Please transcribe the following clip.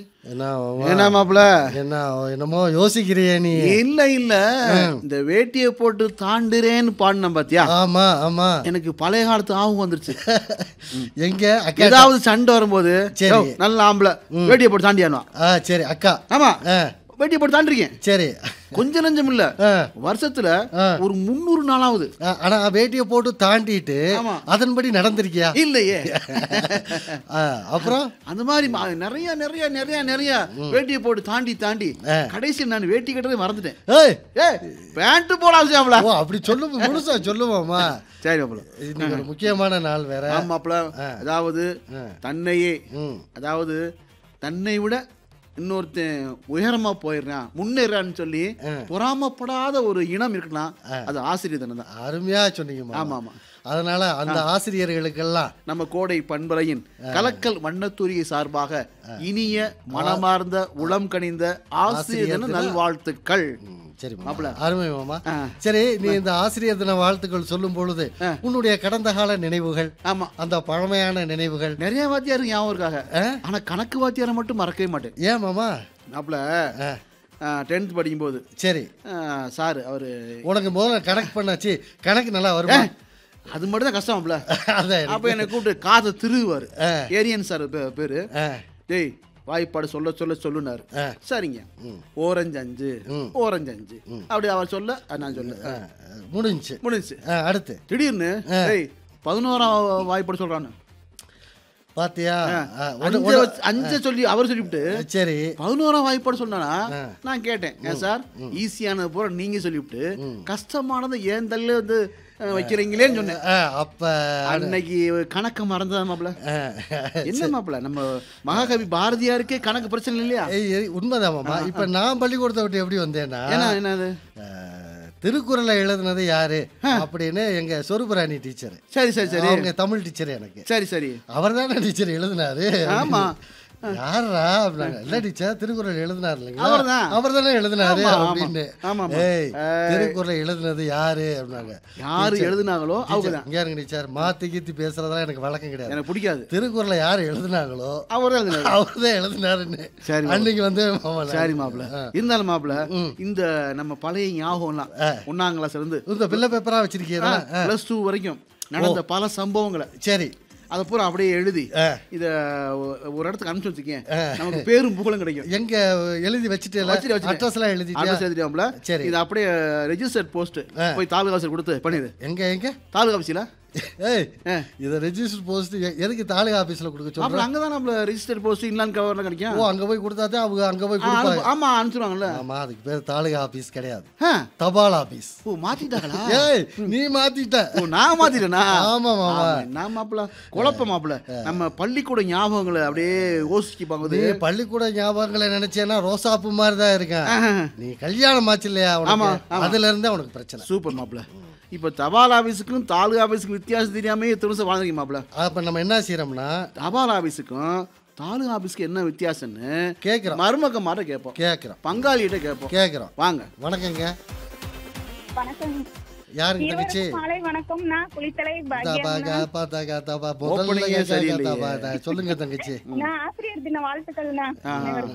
என்ன மாமா? என்ன மாப்பிள என்ன என்னமோ யோசிக்கிறியே நீ இல்ல இல்ல இந்த வேட்டியை போட்டு தாண்டுறேன்னு பாடின பாத்தியா ஆமா ஆமா எனக்கு பழைய காலத்து ஆகும் வந்துருச்சு எங்க அக்கா ஏதாவது சண்டை வரும்போது சரி. யோ, நல்ல ஆம்பளை வேட்டியை போட்டு தாண்டியானோ ஆ சரி அக்கா ஆமா ஆ வேட்டியை போட்டு தாண்டிருக்கேன் சரி கொஞ்சம் நஞ்சம் இல்ல ஆ. வருஷத்துல ஆ. ஒரு முந்நூறு நாளாவது ஆ, ஆனா வேட்டியை போட்டு தாண்டிட்டு ஆமா. அதன்படி நடந்திருக்கியா இல்லையே ஆ, அப்புறம் அந்த மாதிரி மா- நிறைய நிறைய நிறைய நிறைய வேட்டியை போட்டு தாண்டி தாண்டி ஆ. கடைசியில் நான் வேட்டி கட்டுறதை மறந்துட்டேன் ஏய் ஏ பேண்ட் போட அவசியம்ல ஓ அப்படி சொல்லு முழுசா சொல்லுவாமா சரி மாப்பிள இன்னைக்கு ஒரு முக்கியமான நாள் வேற ஆமாப்ல அதாவது தன்னையே ம் அதாவது தன்னை விட இன்னொருத்தன் உயரமா போயிடுறான் முன்னேறான்னு சொல்லி பொறாமப்படாத ஒரு இனம் இருக்குன்னா அது ஆசிரியர் தானே தான் அருமையா சொன்னீங்க மாமா. ஆமா ஆமா அதனால அந்த ஆசிரியர்களுக்கெல்லாம் நம்ம கோடை பண்பலையின் கலக்கல் வண்ணத்தூரியை சார்பாக இனிய மனமார்ந்த உளம் கனிந்த ஆசிரியர் தின நல்வாழ்த்துக்கள் ம், சரி மாமா. மாப்பிள. அருமை மாமா ஆ. சரி நீ இந்த ஆசிரியர் தின வாழ்த்துக்கள் சொல்லும் பொழுது உன்னுடைய கடந்த கால நினைவுகள் ஆமா அந்த பழமையான நினைவுகள் நிறைய வாத்தியார் ஞாபகம் இருக்காங்க ஆ? ஆனா கணக்கு வாத்தியாரை மட்டும் மறக்கவே மாட்டேன் ஏன் மாமா மாப்பிள ஆ, டென்த் படிக்கும்போது சரி சார் அவரு உனக்கு முதல்ல கணக்கு பண்ணாச்சு கணக்கு நல்லா வருமா அது மட்டும் தான் கஷ்டம் மாப்பிள அதான் அப்ப என்னை கூப்பிட்டு காதை திருவாரு ஏரியன் சார் பே- பேரு ஆ, டேய் வாய்ப்பாடு சொல்ல சொல்ல சொல்லுனாரு ஆ. சரிங்க ஓரஞ்சு அஞ்சு ஓரஞ்சு அஞ்சு அப்படி அவர் சொல்ல அது நான் சொல்ல ஆ, முடிஞ்சுச்சு முடிஞ்சுச்சு ஆ, அடுத்து திடீர்னு டேய் பதினோராம் வாய்ப்பாடு சொல்றான்னு பாத்தியா ஆ, உட- அஞ்சு உட- வச்சு- அஞ்சு சொல்லி அவர் சொல்லிவிட்டு சரி பதினோராம் வாய்ப்பாடு சொன்னானா நான் கேட்டேன் ஏன் சார் ஈஸியானது பூரா நீங்க சொல்லிவிட்டு கஷ்டமானதை ஏன் தள்ள வந்து அஹ், வைக்கிறீங்களேன்னு சொன்னேன் ஆ, அப்ப அன்னைக்கு கணக்கு மறந்ததா மாப்பிள ஆ, என்ன மாப்பிள நம்ம மகாகவி பாரதியாருக்கே கணக்கு பிரச்சனை இல்லையா ஏய், ஏய், உண்மைதான் மாமா இப்ப நான் பள்ளிக்கூடத்தை விட்டு எப்படி வந்தேன்னா ஏன்னா என்னது ஆ, திருக்குறளை எழுதுனது யாரு அப்படின்னு எங்க சொருபராணி டீச்சர் சரி சரி சரி அவங்க தமிழ் டீச்சர் எனக்கு சரி சரி அவர் தானே டீச்சர் எழுதினாரு ஆமா. யாரா அப்படின்னாங்க இல்ல டீச்சர் திருக்குறள் எழுதினார் இல்லைங்களா அவர்தான். அவர் தானே எழுதினாரு ஆமா, ஆமா. அப்படின்னு ஆமா, ஆமா. ஏய் திருக்குறளை எழுதினது யாரு அப்படின்னாங்க யாரு எழுதுனாங்களோ அவங்க தான் இங்க இருங்க டீச்சர் மாத்தி கீத்தி பேசுறதெல்லாம் எனக்கு வழக்கம் கிடையாது எனக்கு பிடிக்காது திருக்குறளை யாரு எழுதினாங்களோ அவர் தான் எழுதினாரு அவர் தான் எழுதினாருன்னு சரி அன்னைக்கு வந்து மாமா நான் சரி மாப்பிள இருந்தாலும் மாப்பிள இந்த நம்ம பழைய ஞாபகம்லாம் ஒன்னாம் கிளாஸ்ல இருந்து இந்த பிள்ளை பேப்பரா வச்சிருக்கீங்களா பிளஸ் டூ வரைக்கும் நடந்த பல சம்பவங்களை சரி அதை பூரா அப்படியே எழுதி ஆ. இத ஒ- ஒரு இடத்துக்கு அனுப்பிச்சு வச்சுக்கேன் நமக்கு பேரும் புகழும் கிடைக்கும் எங்க எழுதி வச்சுட்டு வச்சுட்டு, வச்சுட்டு. அட்ரஸ் எல்லாம் எழுதிட்டியா அட்ரஸ் எழுதிட்டோம்ல சரி. இது அப்படியே ரெஜிஸ்டர்ட் போஸ்ட் போய் தாலுகா ஆஃபீஸர் கொடுத்து பண்ணிடு எங்க எங்க தாலுகா ஆஃபீஸில் ஏய் ஆ. இத ரெஜிஸ்டர் போஸ்ட் எதுக்கு தாலுகா ஆபீஸ்ல கொடுக்க சொல்ற அப்புறம் அங்கே தான் நம்மள ரெஜிஸ்டர்ட் போஸ்ட் இன்லான் கவர்ல கிடைக்கும் ஓ அங்க போய் கொடுத்தா தான் அவங்க அங்க போய் ஆ, கொடுப்பாங்க அனுப்பு- ஆமா அனுப்பிச்சிருவாங்கல்ல ஆமா அதுக்கு பேர் தாலுகா ஆபீஸ் கிடையாது ஆ. தபால் ஆபீஸ் ஓ மாத்திட்டாங்களா ஏய் நீ மாத்திட்ட ஓ நான் மாத்திட்டேனா ஆமா, மாமா. நான் மாப்பிள குழப்ப மாப்பிள நம்ம பள்ளிக்கூட ஞாபகங்களை அப்படியே யோசிச்சு நீ பார்க்குது பள்ளிக்கூட ஞாபகங்களை நினைச்சேன்னா ரோசாப்பு மாதிரி தான் இருக்கேன் நீ கல்யாணம் ஆச்சு இல்லையா ஆமா, உனக்கு அதுல இருந்தே உனக்கு பிரச்சனை சூப்பர் மாப்பிள இப்போ தபால் ஆஃபீஸுக்கும் தாலுகா ஆஃபீஸுக்கும் வித்தியாசம் தெரியாம எத்தனை வருஷம் வாழ்ந்துருக்கீங்க மாப்பிள அப்ப நம்ம என்ன செய்யறோம்னா தபால் ஆஃபீஸுக்கும் தாலுகா ஆஃபீஸ்க்கு என்ன வித்தியாசம்னு கேக்குறோம் மருமக்க மாட்ட கேட்போம் கேக்குறோம் பங்காளிகிட்ட கேட்போம் கேக்குறோம் வாங்க வணக்கங்க வணக்கம் யாருங்க தங்கச்சி இருவருக்கும் மாலை வணக்கம் நான் குளித்தலை தாபா பாக்யம் காப்பா தாகா தாபா Opening முதல்ல ஏ கேட்காத சரியில்லையே. தாபா. தா- சொல்லுங்க தங்கச்சி நான் ஆசிரியர் தின வாழ்த்துக்கள்ண்ணா அனைவருக்கும்